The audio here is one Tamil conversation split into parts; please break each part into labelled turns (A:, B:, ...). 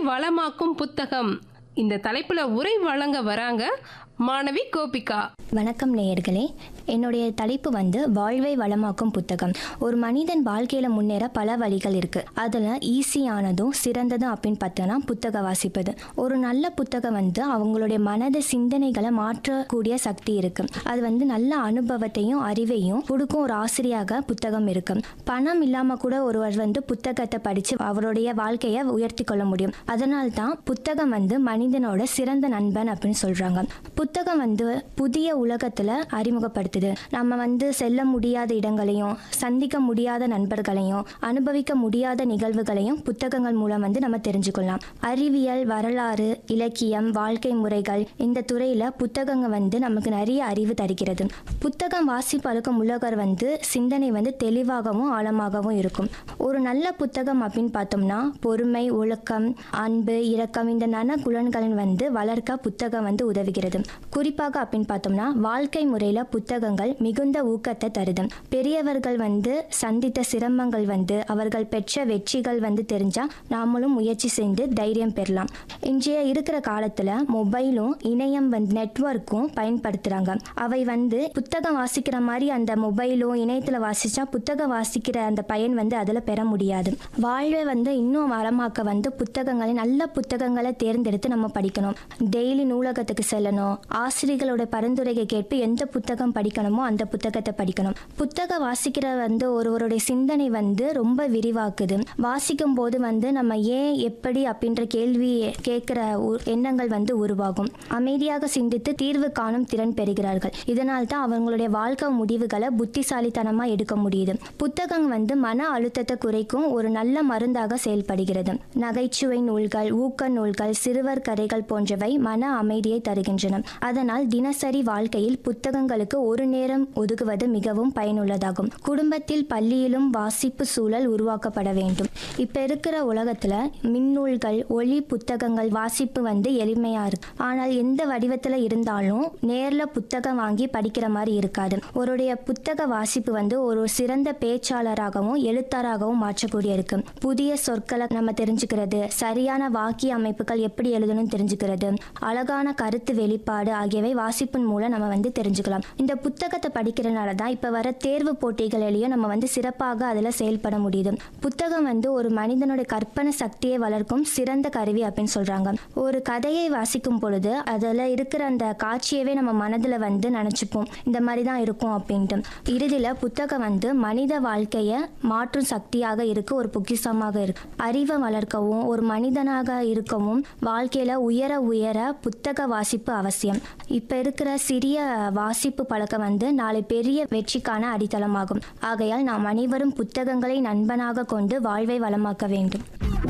A: வளமாக்கும் புத்தகம் இந்த தலைப்புல உரை வழங்க வராங்க மாணவி கோபிகா
B: வணக்கம் நேயர்களே என்னுடைய தலைப்பு வந்து வாழ்வை வளமாக்கும் புத்தகம் ஒரு மனிதன் வாழ்க்கையில முன்னேற பல வழிகள் இருக்கு அதுல ஈஸியானதும் சிறந்ததும் அப்படின்னு பார்த்தோன்னா புத்தக வாசிப்பது ஒரு நல்ல புத்தகம் வந்து அவங்களுடைய மனத சிந்தனைகளை மாற்றக்கூடிய சக்தி இருக்கு அது வந்து நல்ல அனுபவத்தையும் அறிவையும் கொடுக்கும் ஒரு ஆசிரியாக புத்தகம் இருக்கு பணம் இல்லாம கூட ஒருவர் வந்து புத்தகத்தை படிச்சு அவருடைய வாழ்க்கையை உயர்த்தி கொள்ள முடியும் அதனால தான் புத்தகம் வந்து மனிதனோட சிறந்த நண்பன் அப்படின்னு சொல்றாங்க புத்தகம் வந்து புதிய உலகத்துல அறிமுகப்படுத்துது நம்ம வந்து செல்ல முடியாத இடங்களையும் சந்திக்க முடியாத நண்பர்களையும் அனுபவிக்க முடியாத நிகழ்வுகளையும் புத்தகங்கள் மூலம் வந்து நம்ம தெரிஞ்சுக்கொள்ளலாம் அறிவியல் வரலாறு இலக்கியம் வாழ்க்கை முறைகள் இந்த துறையில புத்தகங்கள் வந்து நமக்கு நிறைய அறிவு தருகிறது புத்தகம் வாசிப்பழக்கம் உள்ளவர் வந்து சிந்தனை வந்து தெளிவாகவும் ஆழமாகவும் இருக்கும் ஒரு நல்ல புத்தகம் அப்படின்னு பார்த்தோம்னா பொறுமை ஒழுக்கம் அன்பு இரக்கம் இந்த நன குலன்களின் வந்து வளர்க்க புத்தகம் வந்து உதவுகிறது குறிப்பாக அப்படின்னு பார்த்தோம்னா வாழ்க்கை முறையில் புத்தகங்கள் மிகுந்த ஊக்கத்தை தருது பெரியவர்கள் வந்து சந்தித்த சிரமங்கள் வந்து அவர்கள் பெற்ற வெற்றிகள் வந்து தெரிஞ்சா நாமளும் முயற்சி செய்து தைரியம் பெறலாம் இன்றைய இருக்கிற காலத்தில் மொபைலும் இணையம் வந்து நெட்ஒர்க்கும் பயன்படுத்துகிறாங்க அவை வந்து புத்தகம் வாசிக்கிற மாதிரி அந்த மொபைலும் இணையத்தில் வாசிச்சா புத்தகம் வாசிக்கிற அந்த பயன் வந்து அதில் பெற முடியாது வாழ்வை வந்து இன்னும் வளமாக்க வந்து புத்தகங்களை நல்ல புத்தகங்களை தேர்ந்தெடுத்து நம்ம படிக்கணும் டெய்லி நூலகத்துக்கு செல்லணும் ஆசிரியர்களோட பரிந்துரையை கேட்டு எந்த புத்தகம் படிக்கணுமோ அந்த புத்தகத்தை படிக்கணும் புத்தகம் வாசிக்கிற வந்து ஒருவருடைய சிந்தனை வந்து ரொம்ப விரிவாக்குது வாசிக்கும் போது வந்து நம்ம ஏன் எப்படி அப்படின்ற கேள்வி கேட்கிற உ- எண்ணங்கள் வந்து உருவாகும் அமைதியாக சிந்தித்து தீர்வு காணும் திறன் பெறுகிறார்கள் இதனால் தான் அவங்களுடைய வாழ்க்கை முடிவுகளை புத்திசாலித்தனமா எடுக்க முடியுது புத்தகம் வந்து மன அழுத்தத்தை குறைக்கும் ஒரு நல்ல மருந்தாக செயல்படுகிறது நகைச்சுவை நூல்கள் ஊக்க நூல்கள் சிறுவர் கதைகள் போன்றவை மன அமைதியை தருகின்றன அதனால் தினசரி வாழ்க்கையில் புத்தகங்களுக்கு ஒரு நேரம் ஒதுக்குவது மிகவும் பயனுள்ளதாகும் குடும்பத்தில் பள்ளியிலும் வாசிப்பு சூழல் உருவாக்கப்பட வேண்டும் இப்ப இருக்கிற உலகத்துல மின்னூல்கள் ஒளி புத்தகங்கள் வாசிப்பு வந்து எளிமையா இருக்கு ஆனால் எந்த வடிவத்துல இருந்தாலும் நேர்ல புத்தகம் வாங்கி படிக்கிற மாதிரி இருக்காது ஒருடைய புத்தக வாசிப்பு வந்து ஒரு சிறந்த பேச்சாளராகவும் எழுத்தாளராகவும் மாற்றக்கூடிய இருக்கு புதிய சொற்களை நம்ம தெரிஞ்சுக்கிறது சரியான வாக்கிய அமைப்புகள் எப்படி எழுதணும்னு தெரிஞ்சுக்கிறது அழகான கருத்து வெளிப்பாடு ஆகியவை வாசிப்பின் மூலம் நம்ம வந்து தெரிஞ்சுக்கலாம் இந்த புத்தகத்தை படிக்கிறனால தான் இப்போ வர தேர்வு போட்டிகளிலேயும் நம்ம வந்து சிறப்பாக அதில் செயல்பட முடியுது புத்தகம் வந்து ஒரு மனிதனுடைய கற்பனை சக்தியை வளர்க்கும் சிறந்த கருவி அப்படின்னு சொல்றாங்க ஒரு கதையை வாசிக்கும் பொழுது அதில் இருக்கிற அந்த காட்சியவே நம்ம மனதில் வந்து நினச்சிப்போம் இந்த மாதிரி தான் இருக்கும் அப்படின்ட்டு இறுதியில் புத்தகம் வந்து மனித வாழ்க்கையை மாற்றும் சக்தியாக இருக்கு ஒரு பொக்கிஷமாக இருக்கு அறிவை வளர்க்கவும் ஒரு மனிதனாக இருக்கவும் வாழ்க்கையில உயர உயர புத்தக வாசிப்பு அவசியம் இப்ப இருக்கிற சிறிய வாசிப்பு பழக்கம் வந்து நாளை பெரிய வெற்றிக்கான அடித்தளமாகும் ஆகையால் நாம் அனைவரும் புத்தகங்களை நண்பனாக கொண்டு வாழ்வை வளமாக்க வேண்டும்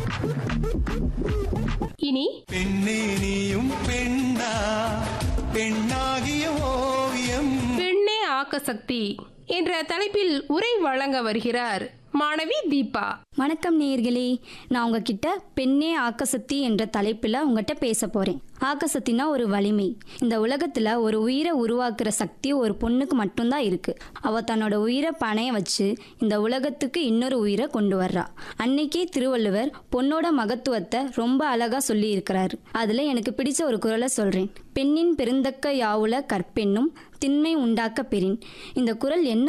A: இனி
C: பெண்ணே நீயும் பெண்ணா பெண்ணாகிய ஓவியம்
A: பெண்ணே ஆக்க சக்தி என்ற தலைப்பில் உரை வழங்க வருகிறார் மாணவி தீபா
D: வணக்கம் நேயர்களே நான் உங்ககிட்ட பெண்ணே ஆக்கசக்தி என்ற தலைப்பில் உங்ககிட்ட பேச போகிறேன் ஆக்கசக்தினா ஒரு வலிமை இந்த உலகத்தில் ஒரு உயிரை உருவாக்குற சக்தி ஒரு பொண்ணுக்கு மட்டும்தான் இருக்குது அவள் தன்னோட உயிரை பணைய வச்சு இந்த உலகத்துக்கு இன்னொரு உயிரை கொண்டு வர்றா அன்னைக்கே திருவள்ளுவர் பொண்ணோட மகத்துவத்தை ரொம்ப அழகாக சொல்லியிருக்கிறாரு அதில் எனக்கு பிடிச்ச ஒரு குரலை சொல்கிறேன் பெண்ணின் பெருந்தக்க யாவுல கற்பெண்ணும் திண்மை உண்டாக்க பெறின் இந்த குரல் என்ன